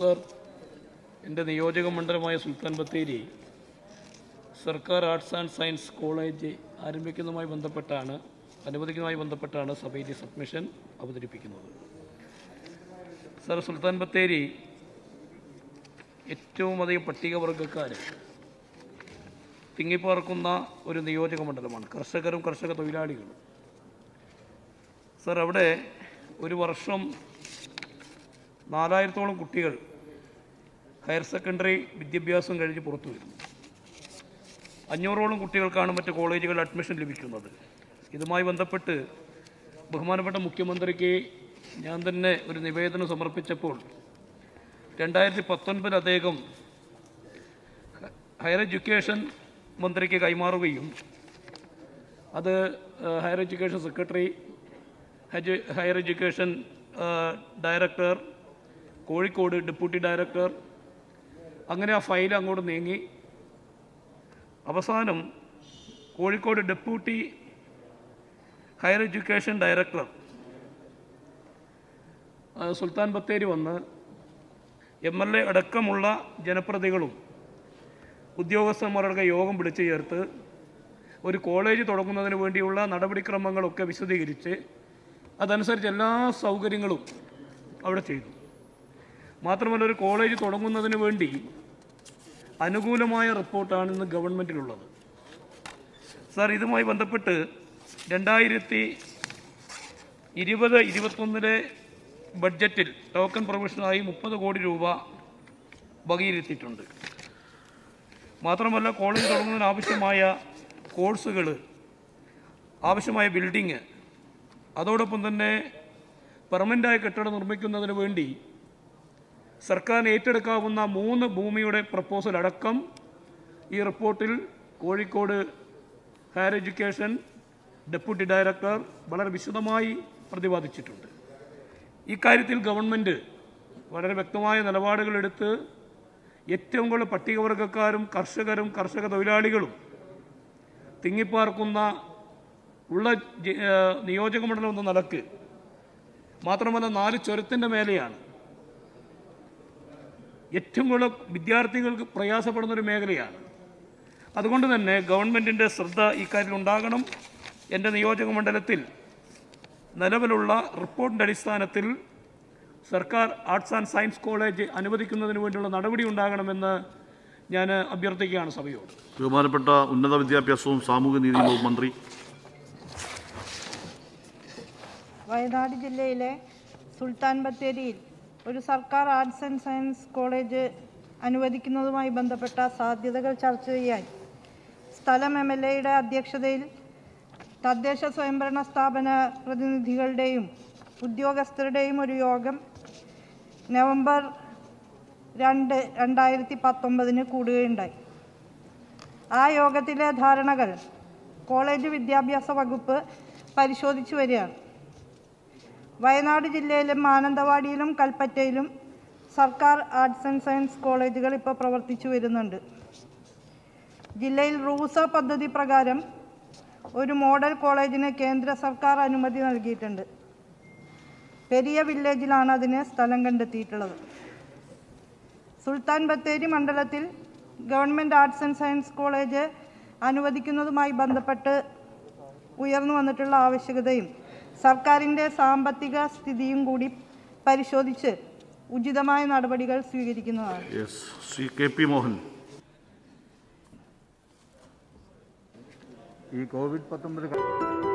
sir എൻ്റെ നിയോജക മണ്ഡലമായ സുൽത്താൻ ബത്തേരി സർക്കാർ ആർട്സ് ആൻഡ് സയൻസ് കോളേജ് ആരംഭിക്കുന്നതുമായി ബന്ധപ്പെട്ടാണ് അനുവദിക്കുന്നതുമായി ബന്ധപ്പെട്ടാണ് സഭയിൽ ഈ സബ്മിഷൻ അവതരിപ്പിക്കുന്നത് സർ സുൽത്താൻ ബത്തേരി ഏറ്റവും അധികം പട്ടികവർഗക്കാർ തിങ്ങിപ്പാർക്കുന്ന ഒരു നിയോജക മണ്ഡലമാണ് കർഷകരും കർഷക തൊഴിലാളികളും സർ അവിടെ ഒരു വർഷം നാലായിരത്തോളം കുട്ടികൾ ഹയർ സെക്കൻഡറി വിദ്യാഭ്യാസം കഴിഞ്ഞ് പുറത്തു വരുന്നു അഞ്ഞൂറോളം കുട്ടികൾക്കാണ് മറ്റ് കോളേജുകളിൽ അഡ്മിഷൻ ലഭിക്കുന്നത് ഇതുമായി ബന്ധപ്പെട്ട് ബഹുമാനപ്പെട്ട മുഖ്യമന്ത്രിക്ക് ഞാൻ തന്നെ ഒരു നിവേദനം സമർപ്പിച്ചപ്പോൾ രണ്ടായിരത്തി പത്തൊൻപതിൽ അദ്ദേഹം ഹയർ എഡ്യൂക്കേഷൻ മന്ത്രിക്ക് കൈമാറുകയും അത് ഏഹ്, ഹയർ എഡ്യൂക്കേഷൻ സെക്രട്ടറി ഹജ് ഹയർ എഡ്യൂക്കേഷൻ ഏഹ്, ഡയറക്ടർ കോഴിക്കോട് ഡെപ്യൂട്ടി ഡയറക്ടർ അങ്ങനെ ആ ഫയൽ അങ്ങോട്ട് നീങ്ങി അവസാനം Kozhikode deputy higher education director ആ, സുൽത്താൻ ബത്തേരി വന്ന് എം എൽ എ അടക്കമുള്ള ജനപ്രതികളും ഉദ്യോഗസ്ഥന്മാരുടെ യോഗം വിളിച്ചു ചേർത്ത് ഒരു കോളേജ് തുടങ്ങുന്നതിന് വേണ്ടിയുള്ള നടപടിക്രമങ്ങളൊക്കെ വിശദീകരിച്ച് അതനുസരിച്ച് എല്ലാ സൗകര്യങ്ങളും അവിടെ ചെയ്തു മാത്രമല്ല ഒരു കോളേജ് തുടങ്ങുന്നതിന് വേണ്ടി അനുകൂലമായ റിപ്പോർട്ടാണ് ഇന്ന് ഗവൺമെൻറ്റിലുള്ളത് സാർ ഇതുമായി ബന്ധപ്പെട്ട് രണ്ടായിരത്തി ഇരുപത് ഇരുപത്തൊന്നിലെ ബഡ്ജറ്റിൽ ടോക്കൺ പ്രൊവിഷനായി മുപ്പത് കോടി രൂപ വകയിരുത്തിയിട്ടുണ്ട് മാത്രമല്ല കോളേജ് തുടങ്ങുന്നതിന് ആവശ്യമായ കോഴ്സുകൾ ആവശ്യമായ ബിൽഡിങ് അതോടൊപ്പം തന്നെ പെർമനൻ്റായ കെട്ടിടം നിർമ്മിക്കുന്നതിന് വേണ്ടി സർക്കാരിന് ഏറ്റെടുക്കാവുന്ന മൂന്ന് ഭൂമിയുടെ പ്രപ്പോസൽ അടക്കം ഈ റിപ്പോർട്ടിൽ Kozhikode higher education deputy director വളരെ വിശദമായി പ്രതിപാദിച്ചിട്ടുണ്ട് ഇക്കാര്യത്തിൽ ഗവൺമെൻറ് വളരെ വ്യക്തമായ നിലപാടുകളെടുത്ത് ഏറ്റവും കൂടുതൽ പട്ടികവർഗക്കാരും കർഷകരും കർഷക തൊഴിലാളികളും തിങ്ങിപ്പാർക്കുന്ന ഉള്ള ജി- ഏഹ് നിയോജകമണ്ഡലം എന്ന നിലക്ക് മാത്രമല്ല നാല് ചുരത്തിൻ്റെ മേലെയാണ് ഏറ്റവും കൂടുതൽ വിദ്യാർത്ഥികൾക്ക് പ്രയാസപ്പെടുന്ന ഒരു മേഖലയാണ് അതുകൊണ്ട് തന്നെ ഗവൺമെൻറ്റിൻ്റെ ശ്രദ്ധ ഇക്കാര്യത്തിൽ ഉണ്ടാകണം എൻ്റെ നിയോജക മണ്ഡലത്തിൽ നിലവിലുള്ള റിപ്പോർട്ടിൻ്റെ അടിസ്ഥാനത്തിൽ സർക്കാർ ആർട്സ് ആൻഡ് സയൻസ് കോളേജ് അനുവദിക്കുന്നതിന് വേണ്ടിയുള്ള നടപടി ഉണ്ടാകണമെന്ന് ഞാൻ അഭ്യർത്ഥിക്കുകയാണ് സഭയോട് ബഹുമാനപ്പെട്ട ഉന്നത വിദ്യാഭ്യാസവും സാമൂഹ്യ നീതി വകുപ്പ് മന്ത്രി വയനാട് ജില്ലയിലെ സുൽത്താൻ ബത്തേരിയിൽ ഒരു സർക്കാർ ആർട്സ് ആൻഡ് സയൻസ് കോളേജ് അനുവദിക്കുന്നതുമായി ബന്ധപ്പെട്ട സാധ്യതകൾ ചർച്ച ചെയ്യാൻ സ്ഥലം എം എൽ എയുടെ അധ്യക്ഷതയിൽ തദ്ദേശ സ്വയംഭരണ സ്ഥാപന പ്രതിനിധികളുടെയും ഉദ്യോഗസ്ഥരുടെയും ഒരു യോഗം നവംബർ രണ്ട് രണ്ടായിരത്തി പത്തൊമ്പതിന് കൂടുകയുണ്ടായി ആ യോഗത്തിലെ ധാരണകൾ കോളേജ് വിദ്യാഭ്യാസ വകുപ്പ് പരിശോധിച്ചു വരികയാണ് വയനാട് ജില്ലയിലും മാനന്തവാടിയിലും കൽപ്പറ്റയിലും സർക്കാർ ആർട്സ് ആൻഡ് സയൻസ് കോളേജുകൾ ഇപ്പോൾ പ്രവർത്തിച്ചു വരുന്നുണ്ട് ജില്ലയിൽ റൂസ പദ്ധതി പ്രകാരം ഒരു മോഡൽ കോളേജിന് കേന്ദ്ര സർക്കാർ അനുമതി നൽകിയിട്ടുണ്ട് പെരിയ വില്ലേജിലാണ് അതിന് സ്ഥലം കണ്ടെത്തിയിട്ടുള്ളത് സുൽത്താൻ ബത്തേരി മണ്ഡലത്തിൽ government arts and science college അനുവദിക്കുന്നതുമായി ബന്ധപ്പെട്ട് ഉയർന്നു വന്നിട്ടുള്ള ആവശ്യകതയും സർക്കാരിൻ്റെ സാമ്പത്തിക സ്ഥിതിയും കൂടി പരിശോധിച്ച് ഉചിതമായ നടപടികൾ സ്വീകരിക്കുന്നതാണ് yes Shri K P Mohan ഈ കോവിഡ് പത്തൊമ്പത്